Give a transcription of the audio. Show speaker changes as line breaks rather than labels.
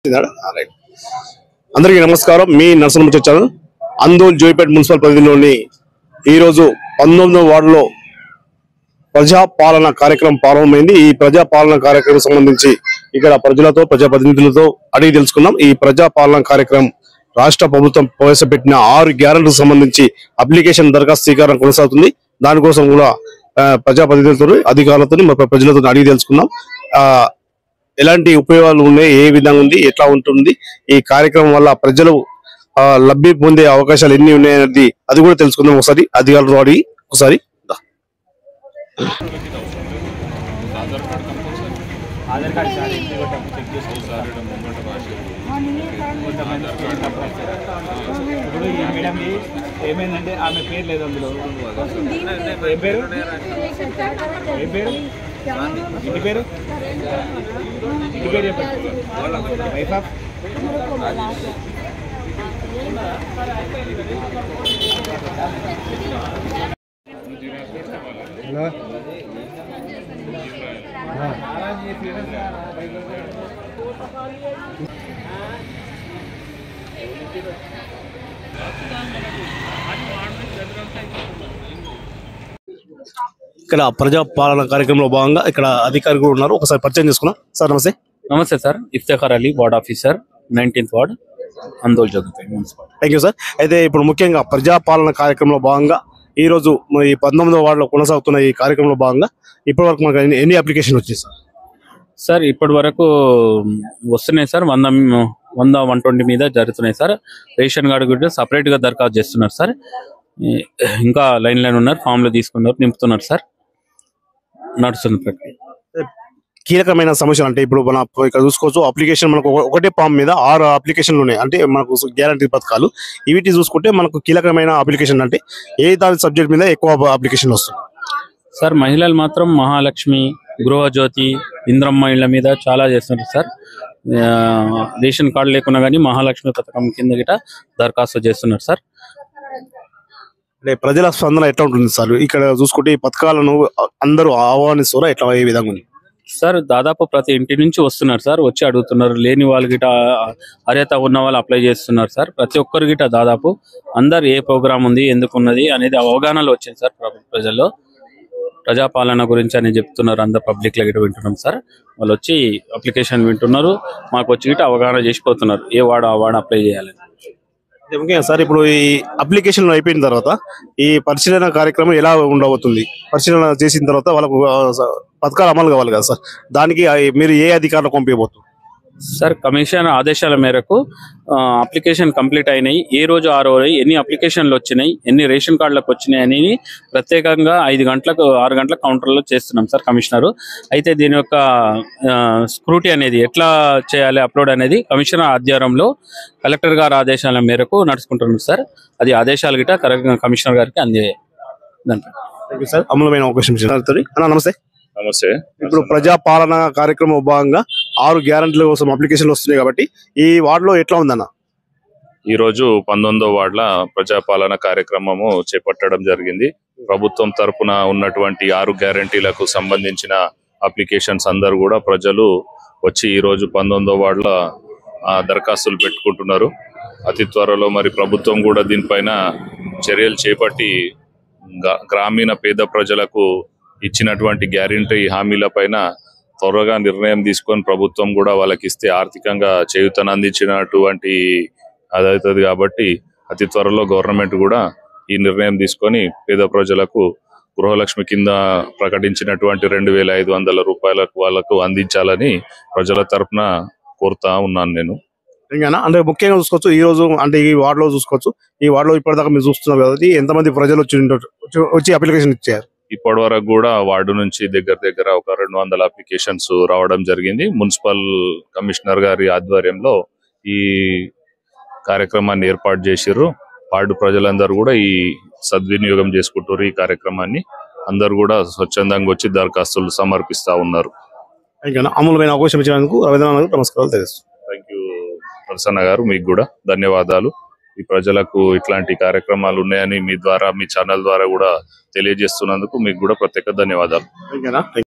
Right. అందరికీ నమస్కారం మీ నరసింహ వచ్చాను అందోల్ జోయిపేట మున్సిపల్ పరిధిలోని ఈరోజు పంతొమ్మిదవ వార్డులో ప్రజా పాలన కార్యక్రమం ప్రారంభమైంది ఈ ప్రజా పాలన కార్యక్రమం సంబంధించి ఇక్కడ ప్రజలతో ప్రజాప్రతినిధులతో అడిగి తెలుసుకున్నాం ఈ ప్రజా పాలన కార్యక్రమం రాష్ట్ర ప్రభుత్వం ప్రవేశపెట్టిన ఆరు గ్యారెంటీలకు సంబంధించి అప్లికేషన్ దరఖాస్తు స్వీకారం కొనసాగుతుంది దానికోసం కూడా ఆ, ప్రజాప్రతినిధులతో అధికారులతో మరి ప్రజలతో అడిగి తెలుసుకున్నాం ఆ ఎలాంటి ఉపయోగాలు ఉన్నాయి ఏ విధంగా ఉంది ఎట్లా ఉంటుంది ఈ కార్యక్రమం వల్ల ప్రజలు ఆ, లబ్ధి పొందే అవకాశాలు ఎన్ని ఉన్నాయనేది అది కూడా తెలుసుకుందాం ఒకసారి అధికారులు అడిగి ఒకసారి దా.
ఆధార్ కార్డు సార్ ఇంటికి కొట్టప్పుడు చెక్ చేసుకోవాలి ఇప్పుడు ఈ మేడంకి ఏమైందంటే ఆమె పేరు లేదు అందులో ఏం పేరు ఏం పేరు ఇంటి పేరు ఇంటి పేరు చెప్పండి వైఫ్ ఆఫ్
ఇక్కడ ప్రజా పాలన కార్యక్రమంలో భాగంగా ఇక్కడ అధికారులు కూడా ఉన్నారు ఒకసారి పరిచయం చేసుకున్నాం సార్ నమస్తే
నమస్తే sir Iftekhar Ali ward officer nineteenth ward Andole జరుగుతాయి మున్సిపల్
థ్యాంక్ యూ సార్ అయితే ఇప్పుడు ముఖ్యంగా ప్రజా పాలన కార్యక్రమంలో భాగంగా ఈ రోజు మరి పంతొమ్మిదవ వార్డులో కొనసాగుతున్న ఈ కార్యక్రమంలో భాగంగా ఇప్పటి వరకు మనకు ఎన్ని- ఎన్ని అప్లికేషన్ వచ్చాయి సార్
సార్ ఇప్పటి వరకు వస్తున్నాయి సార్ వంద వంద వన్ ట్వంటీ మీద జరుగుతున్నాయి సార్ రేషన్ కార్డు కూడా సపరేట్ గా దరఖాస్తు చేస్తున్నారు సార్ ఈ- ఇంకా లైన్ లైన్ ఉన్నారు ఫామ్లు తీసుకున్నారు నింపుతున్నారు సార్ నడుస్తుంది ప్రక్రియ
కీలకమైన సమస్యలు అంటే ఇప్పుడు మన ఇక్కడ చూసుకోవచ్చు అప్లికేషన్ మనకు ఒక- ఒకటే ఫామ్ మీద ఆరు అప్లికేషన్లు ఉన్నాయి అంటే మనకు గ్యారంటీ పథకాలు వీటి చూసుకుంటే మనకు కీలకమైన అప్లికేషన్ అంటే ఏ దాని సబ్జెక్ట్ మీద ఎక్కువ అప్లికేషన్ వస్తుంది
సార్ మహిళలు మాత్రం మహాలక్ష్మి గృహజ్యోతి ఇంద్రమ్మ ఇళ్ల మీద చాలా చేస్తున్నారు సార్ ఆ, రేషన్ కార్డు లేకున్నా కానీ మహాలక్ష్మి పథకం కింద గిట దరఖాస్తు చేస్తున్నారు సార్
అంటే ప్రజల స్పందన ఎట్లా ఉంటుంది సార్ ఇక్కడ చూసుకుంటే ఈ పథకాలను అందరూ ఆహ్వానిస్తారా ఎట్లా ఏ విధంగా ఉంది
సార్ దాదాపు ప్రతి ఇంటి నుంచి వస్తున్నారు సార్ వచ్చి అడుగుతున్నారు లేని వాళ్ళు గిట అర్హత ఉన్న వాళ్ళు అప్లై చేస్తున్నారు సార్ ప్రతి ఒక్కరు గిట దాదాపు అందరు ఏ ప్రోగ్రామ్ ఉంది ఎందుకు ఉన్నది అనేది అవగాహనలో వచ్చింది సార్ ప్ర- ప్రజల్లో ప్రజాపాలన గురించి అని చెప్తున్నారు అందరు పబ్లిక్ లో గిట వింటున్నాం సార్ వాళ్ళు వచ్చి అప్లికేషన్ వింటున్నారు మాకు వచ్చి గిట అవగాహన చేసిపోతున్నారు ఏ వాడు ఆ వాడు అప్లై చేయాలని
అంటే ముఖ్యంగా సార్ ఇప్పుడు ఈ అప్లికేషన్ అయిపోయిన తర్వాత ఈ పరిశీలన కార్యక్రమం ఎలా ఉండబోతుంది పరిశీలన చేసిన తర్వాత వాళ్ళకు ఆ, స- పథకాలు అమలు కావాలి కదా సార్ దానికి ఆ, మీరు ఏ అధికారులకు పంపించబోతున్నారు
సార్ కమిషన్ ఆదేశాల మేరకు ఆ, అప్లికేషన్ కంప్లీట్ అయినాయి ఏ రోజు ఆ రోజు ఎన్ని అప్లికేషన్లు వచ్చినాయి ఎన్ని రేషన్ కార్డులకు వచ్చినాయి అని ప్రత్యేకంగా ఐదు గంటలకు ఆరు గంటల కౌంటర్లో చేస్తున్నాం సార్ కమిషనర్ అయితే దీని యొక్క స్క్రూటీ అనేది ఎట్లా చేయాలి అప్లోడ్ అనేది కమిషనర్ ఆధ్వర్యంలో కలెక్టర్ గారి ఆదేశాల మేరకు నడుచుకుంటున్నాం సార్ అది ఆదేశాలు గిట కరెక్ట్ కమిషనర్ గారికి అందే దాంట్లో
థ్యాంక్ యూ సార్ అమూలమైన అవకాశం ఇచ్చినందుకు. అన్న నమస్తే
నమస్తే
ఇప్పుడు ప్రజా పాలన కార్యక్రమం భాగంగా ఆరు గ్యారంటీల కోసం అప్లికేషన్లు వస్తున్నాయి కాబట్టి ఈ వార్డులో ఎట్లా ఉందన్న
ఈ రోజు పంతొమ్మిదో వార్డుల ప్రజాపాలన కార్యక్రమము చేపట్టడం జరిగింది ప్రభుత్వం తరపున ఉన్నటువంటి ఆరు గ్యారంటీలకు సంబంధించిన అప్లికేషన్స్ అందరూ కూడా ప్రజలు వచ్చి ఈ రోజు పంతొమ్మిదో వార్డుల ఆ, దరఖాస్తులు పెట్టుకుంటున్నారు అతి త్వరలో మరి ప్రభుత్వం కూడా దీనిపైన చర్యలు చేపట్టి గ- గ్రామీణ పేద ప్రజలకు ఇచ్చినటువంటి గ్యారంటీ హామీల పైన త్వరగా నిర్ణయం తీసుకొని ప్రభుత్వం కూడా వాళ్ళకి ఇస్తే ఆర్థికంగా చేయూతను అందించినటువంటి అదవుతుంది కాబట్టి అతి త్వరలో గవర్నమెంట్ కూడా ఈ నిర్ణయం తీసుకొని పేద ప్రజలకు గృహలక్ష్మి కింద ప్రకటించినటువంటి రెండు వేల ఐదు వందల రూపాయలకు వాళ్ళకు అందించాలని ప్రజల తరపున కోరుతా ఉన్నాను నేను
ఇంకేనా అంటే ముఖ్యంగా చూసుకోవచ్చు ఈ రోజు అంటే ఈ వార్డులో చూసుకోవచ్చు ఈ వార్డులో ఇప్పటిదాకా మీరు చూస్తున్నారు కాబట్టి ఎంతమంది ప్రజలు వచ్చి ఉండొచ్చు- వచ్చి- వచ్చి అప్లికేషన్ ఇచ్చారు
ఇప్పటి వరకు కూడా వార్డు నుంచి దగ్గర దగ్గర ఒక రెండు వందల అప్లికేషన్స్ రావడం జరిగింది మున్సిపల్ కమిషనర్ గారి ఆధ్వర్యంలో ఈ కార్యక్రమాన్ని ఏర్పాటు చేసిర్రు వార్డు ప్రజలందరూ కూడా ఈ సద్వినియోగం చేసుకుంటారు ఈ కార్యక్రమాన్ని అందరు కూడా స్వచ్ఛందంగా వచ్చి దరఖాస్తులు సమర్పిస్తా ఉన్నారు
ఇంకేనా అమూలమైన అవకాశం ఇచ్చినందుకు రవీంద్రనాథ్ నమస్కారాలు తెలుసు
థ్యాంక్ యూ ప్రసన్న గారు మీకు కూడా ధన్యవాదాలు ఈ ప్రజలకు ఇట్లాంటి కార్యక్రమాలు ఉన్నాయని మీ ద్వారా మీ ఛానల్ ద్వారా కూడా తెలియజేస్తున్నందుకు మీకు కూడా ప్రత్యేక ధన్యవాదాలు
ఇంకేనా